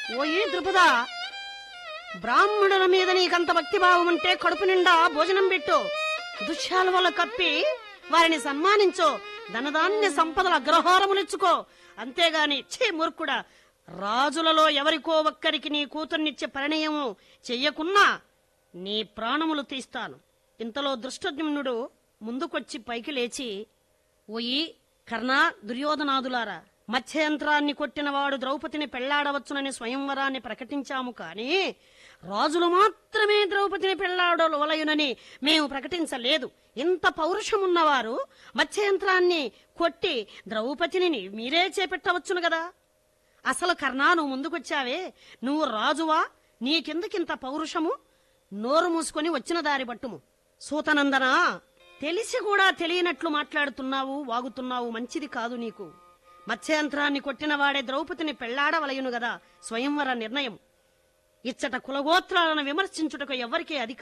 ఓయి ద్రుపద బ్రాహ్మణుల మీద నీకంత భక్తిభావం ఉంటే కడుపు నిండా భోజనం పెట్టు దుశ్శాలువలు కప్పి వారిని సన్మానించు ధనధాన్య సంపదల అగ్రహారములిచ్చుకో అంతేగాని ఛీ మూర్ఖుడా రాజులలో ఎవరికో ఒక్కరికి నీ కూతుర్నిచ్చే పరిణయము చెయ్యకున్నా నీ ప్రాణములు తీస్తాను ఇంతలో దృష్టజ్ఞుడు ముందుకొచ్చి పైకి లేచి ఓయి కర్ణ దుర్యోధనాదులారా మత్స్యయంత్రాన్ని కొట్టినవాడు ద్రౌపదిని పెళ్లాడవచ్చునని స్వయంవరాన్ని ప్రకటించాము కాని రాజులు మాత్రమే ద్రౌపదిని పెళ్లాడవలయునని మేము ప్రకటించలేదు ఇంత పౌరుషమున్నవారు మత్స్యయంత్రాన్ని కొట్టి ద్రౌపదిని మీరే చేపెట్టవచ్చును గదా అసలు కర్ణా నువ్వు ముందుకొచ్చావే నువ్వు రాజువా నీకెందుకింత పౌరుషము నోరు మూసుకొని వచ్చిన దారి పట్టుము సూతనందనా తెలిసి కూడా తెలియనట్లు మాట్లాడుతున్నావు వాగుతున్నావు మంచిది కాదు నీకు మత్స్యంత్రాన్ని కొట్టినవాడే ద్రౌపదిని పెళ్లాడవలయును గదా స్వయంవర నిర్ణయం ఇచ్చట కులగోత్రాలను విమర్శించుటకు ఎవ్వరికీ అధికారం